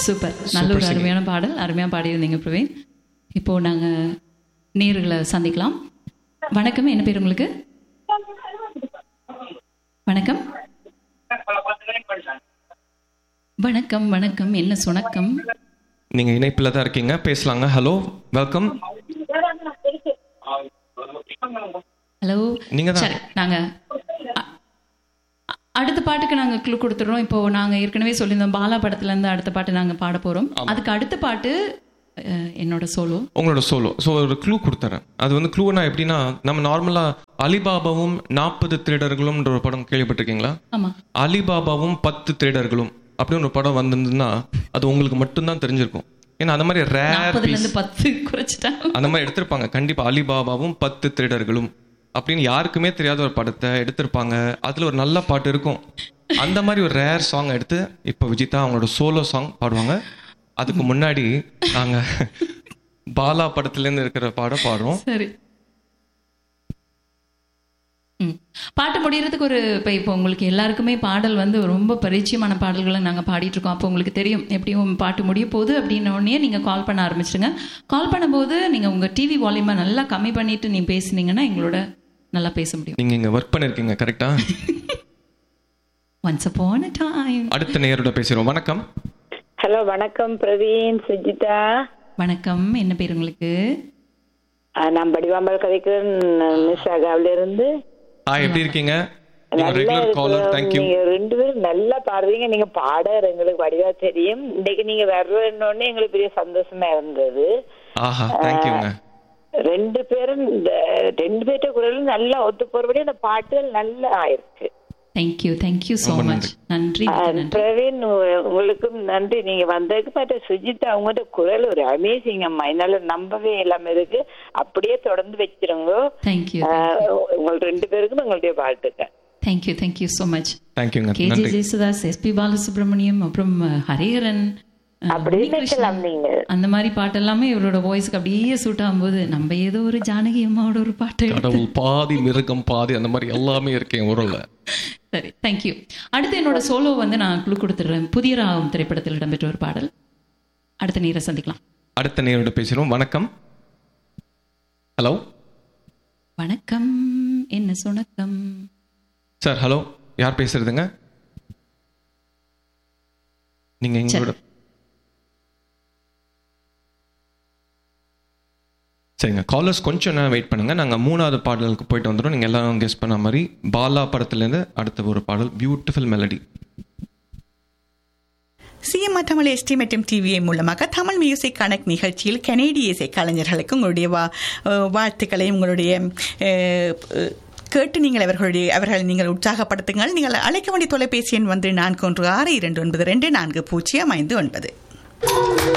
Super நல்ல ஒரு அருமையான பாடல் அருமையாக பாடியிருந்தீங்க பிரவீன் இப்போ நாங்கள் நேர்களை சந்திக்கலாம் வணக்கம் என்ன பேர் உங்களுக்கு வணக்கம் வணக்கம் வணக்கம் என்ன சுணக்கம் நீங்க இணைப்புல தான் இருக்கீங்க பேசலாங்க ஹலோ வெல்கம் ஹலோ நீங்க தான். சரி நாங்கள் அடுத்த பாட்டுக்கு நாங்கள் க்ளூ கொடுத்துட்றோம் இப்போ நாங்கள் ஏற்கனவே சொல்லியிருந்தோம் பாலா படத்துலேருந்து அடுத்த பாட்டு நாங்கள் பாட போகிறோம் அதுக்கு அடுத்த பாட்டு அஹ், என்னோட சோலோ உங்களோட சோலோ ஸோ ஒரு க்ளூ கொடுத்துறேன் அது வந்து க்ளூனா எப்படின்னா நம்ம நார்மலா அலிபாபாவும் நாற்பது திருடர்களும்ன்ற ஒரு படம் கேள்விப்பட்டிருக்கீங்களா ஆமாம் அலிபாபாவும் பத்து திருடர்களும் அப்படின்னு ஒரு படம் வந்திருந்ததுன்னா அது உங்களுக்கு மட்டும்தான் தெரிஞ்சிருக்கும் ஏன்னா அந்த மாதிரி ரேர் நாற்பதுலேருந்து பத்து குறைச்சிட்டாங்க அந்த மாதிரி எடுத்திருப்பாங்க கண்டிப்பா அலிபாபாவும் பத்து திருடர்களும் அப்படின்னு யாருக்குமே தெரியாத ஒரு படத்தை எடுத்திருப்பாங்க அதுல ஒரு நல்ல பாட்டு இருக்கும் அந்த மாதிரி ஒரு ரேர் சாங் எடுத்து இப்போ விஜிதா அவங்களோட சோலோ சாங் பாடுவாங்க அதுக்கு முன்னாடி நாங்க பாலா படத்துல இருந்து இருக்கிற பாடம் பாடுறோம் சரி ம் பாட்டு முடியறதுக்கு ஒரு இப்போ இப்போ உங்களுக்கு எல்லாருக்குமே பாடல் வந்து ரொம்ப பரிச்சயமான பாடல்களை நாங்கள் பாடிட்டு இருக்கோம் அப்போ உங்களுக்கு தெரியும் எப்படியும் பாட்டு முடிய போகுது அப்படின்ன உடனே நீங்கள் கால் பண்ண ஆரம்பிச்சிடுங்க கால் பண்ணும்போது நீங்கள் உங்கள் டிவி வால்யூமை நல்லா கம்மி பண்ணிட்டு நீ பேசுனீங்கன்னா எங்களோட நல்லா பேச முடியும் நீங்க இங்க ஒர்க் பண்ணிருக்கீங்க கரெக்டா ஒன்ஸ் upon a டைம் அடுத்த நேரோட பேசுறோம் வணக்கம் ஹலோ வணக்கம் பிரவீன் சுஜிதா வணக்கம் என்ன பேர் உங்களுக்கு ஆ, நான் படிவாம்பல் கதைக்கிறேன் மிஸ் ஆகாவில இருந்து ஹாய் எப்படி இருக்கீங்க நல்லா ரெகுலர் காலர் இருக்கிறோம். தேங்க்யூ நீங்க ரெண்டு பேரும் நல்லா பாடுறீங்க நீங்க பாடர் எங்களுக்கு வடிவா தெரியும் இன்னைக்கு நீங்க வர்றோன்னு எங்களுக்கு பெரிய சந்தோஷமா இருந்தது ஆஹா தேங்க்யூங்க ரெண்டு பேரும் இந்த ரெண்டு பேர்ட்ட குரலும் நல்லா ஒத்து போறபடி அந்த பாட்டுகள் நல்லா ஆயிருக்கு தேங்க்யூ தேங்க்யூ ஸோ ரொம்ப மச் நன்றி ஆ, மிக்க நன்றி பிரவீன் உ- உங்களுக்கும் நன்றி நீங்க வந்ததுக்கு மற்ற சுஜிதா அவங்கள்ட்ட குரல் ஒரு அமேசிங் அம்மா என்னால நம்பவே இல்லாம இருக்கு அப்படியே தொடர்ந்து வச்சிருங்க தேங்க்யூ ஆ, உங்கள் ரெண்டு பேருக்கும் எங்களுடைய வாழ்த்துக்கள் தேங்க்யூ தேங்க்யூ ஸோ மச் தேங்க்யூங்க கேஜே நன்றி ஜெயசுதாஸ் எஸ்பி பாலசுப்ரமணியம் அப்புறம் அஹ், ஹரிஹரன் அஹ், அப்படி உன்னிகிருஷ்ணன். நினைக்கலாம் நீங்க அந்த மாதிரி பாட்டெல்லாமே இவரோட வாய்ஸ்க்கு அப்படியே சூட் ஆகும்போது நம்ம ஏதோ ஒரு ஜானகி அம்மாவோட ஒரு பாட்டு எடுத்து- கடவுள் பாதி மிருகம் பாதி அந்த மாதிரி எல்லாமே இருக்கேன் உரல்ல சரி தேங்க்யூ அடுத்து என்னோட சோலோ வந்து நான் குழு கொடுத்துடுறேன் புதிய ராகம் திரைப்படத்தில் இடம்பெற்ற ஒரு பாடல் அடுத்த நேரம் சந்திக்கலாம் அடுத்த நேரோட பேசுறோம் வணக்கம் ஹலோ வணக்கம் என்ன சுணக்கம் சார் ஹலோ யார் பேசுறதுங்க நீங்க எங்களோட சரிங்க காலர்ஸ் கொஞ்சம் நேரம் வெயிட் பண்ணுங்க நாங்க மூணாவது பாடலுக்கு போயிட்டு வந்துடும் நீங்க எல்லாரும் கெஸ் பண்ண மாதிரி பாலா படத்துலேருந்து அடுத்த ஒரு பாடல் beautiful melody CMR Tamil SD மற்றும் டிவிஐ மூலமாக தமிழ் மியூசிக் கனெக்ட் நிகழ்ச்சியில் கனேடிய இசை கலைஞர்களுக்கு உங்களுடைய வா அஹ் வாழ்த்துக்களை உங்களுடைய அஹ், அஹ், கேட்டு நீங்கள் அவர்களுடைய அவர்களை நீங்கள் உற்சாகப்படுத்துங்கள் நீங்கள் அழைக்க வேண்டிய தொலைபேசி எண் வந்து நான்கு ஒன்று ஆறு இரண்டு ஒன்பது ரெண்டு நான்கு பூஜ்ஜியம் ஐந்து ஒன்பது